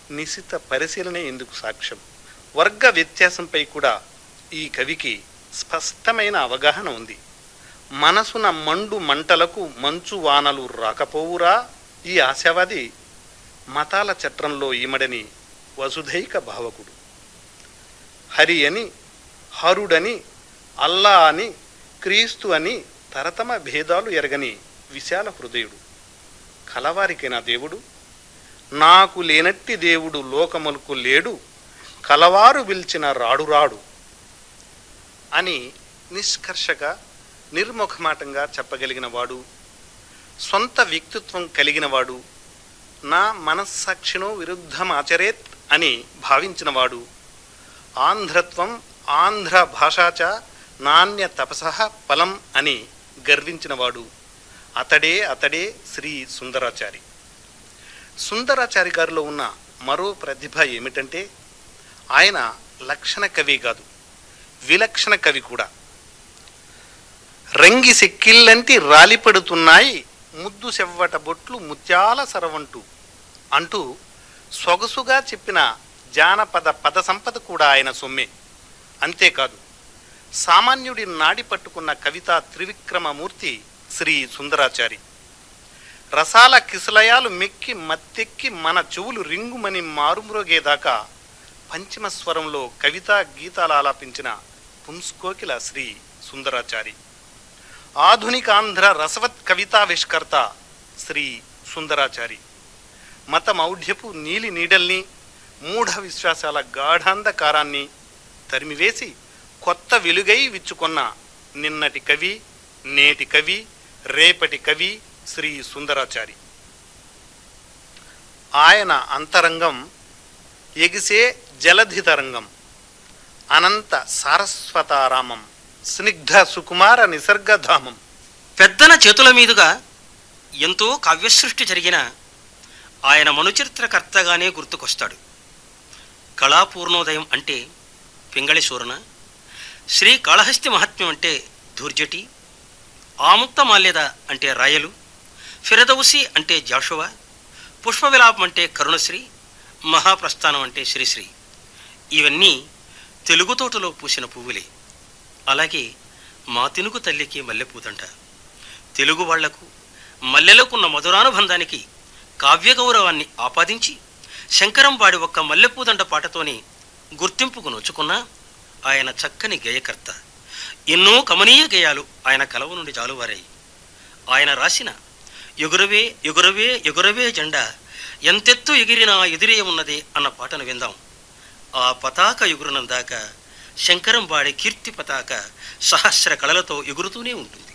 నిశిత పరిశీలనే ఇందుకు సాక్ష్యం వర్గ వ్యత్యాసంపై కూడా ఈ కవికి స్పష్టమైన అవగాహన ఉంది మనసున మండు మంటలకు మంచు వానలు రాకపోవురా ఈ ఆశావాది మతాల చట్రంలో ఇమడని వసుధైక భావకుడు హరి అని హరుడని అల్లా అని క్రీస్తు అని తరతమ భేదాలు ఎరగని విశాల హృదయుడు కలవారికైనా దేవుడు నాకు లేనట్టి దేవుడు లోకములకు లేడు కలవారు పిలిచిన రాడు రాడు అని నిష్కర్షగా నిర్ముఖమాటంగా చెప్పగలిగిన వాడు సొంత వ్యక్తిత్వం కలిగిన వాడు నా మనస్సాక్షినో విరుద్ధం ఆచరేత్ అని భావించినవాడు ఆంధ్రత్వం ఆంధ్ర భాషాచ నాణ్య తపస ఫలం అని గర్వించినవాడు అతడే అతడే శ్రీ సుందరాచారి సుందరాచారి గారిలో ఉన్న మరో ప్రతిభ ఏమిటంటే ఆయన లక్షణ కవి కాదు విలక్షణ కవి కూడా రంగి సెక్కిళ్ళంటి రాలిపడుతున్నాయి ముద్దు సెవ్వట బొట్లు ముత్యాల సరవంటూ అంటూ సొగసుగా చెప్పిన జానపద పద సంపద కూడా ఆయన సొమ్మే అంతేకాదు సామాన్యుడి నాడి పట్టుకున్న కవితా త్రివిక్రమమూర్తి శ్రీ సుందరాచారి రసాల కిసలయాలు మెక్కి మత్తెక్కి మన చెవులు రింగుమని మారుమ్రోగేదాకా పంచమ స్వరంలో కవితా గీతాలు ఆలాపించిన పుంస్కోకిల శ్రీ సుందరాచారి ఆధునిక ఆంధ్ర రసవత్ కవితావిష్కర్త శ్రీ సుందరాచారి మత మౌఢ్యపు నీలి నీడల్ని మూఢ విశ్వాసాల గాఢాంధకారాన్ని తరిమివేసి కొత్త వెలుగై విచ్చుకొన్న నిన్నటి కవి నేటి కవి రేపటి కవి శ్రీ సుందరాచారి ఆయన అంతరంగం ఎగిసే జలధి తరంగం అనంత సారస్వతారామం స్నిగ్ధ సుకుమార నిసర్గధామం పెద్దల చేతుల మీదుగా ఎంతో కావ్యసృష్టి జరిగిన ఆయన మనుచరిత్రకర్తగానే గుర్తుకొస్తాడు కళాపూర్ణోదయం అంటే పింగళి సూరణ శ్రీ కాళహస్తి మహాత్మ్యం అంటే ధూర్జటి ఆముక్త మాల్యద అంటే రాయలు ఫిరదౌసి అంటే జాషువా పుష్పవిలాపం అంటే కరుణశ్రీ మహాప్రస్థానం అంటే శ్రీశ్రీ ఇవన్నీ తెలుగు తోటలో పూసిన పువ్వులే అలాగే మా తెనుగు తల్లికి మల్లెపూదంట తెలుగు వాళ్లకు మల్లెలకున్న మధురానుబంధానికి కావ్య గౌరవాన్ని ఆపాదించి శంకరంపాడి ఒక్క మల్లెపూదండ పాటతోనే గుర్తింపుకు నొచ్చుకున్న ఆయన చక్కని గేయకర్త ఎన్నో కమనీయ గేయాలు ఆయన కలవ నుండి జాలువారాయి ఆయన రాసిన ఎగురవే ఎగురవే ఎగురవే జెండా ఎంతెత్తు ఎగిరినా ఎదురే ఉన్నదే అన్న పాటను విందాం ఆ పతాక ఎగురునందాక శంకరంబాడి కీర్తి పతాక సహస్ర కళలతో ఎగురుతూనే ఉంటుంది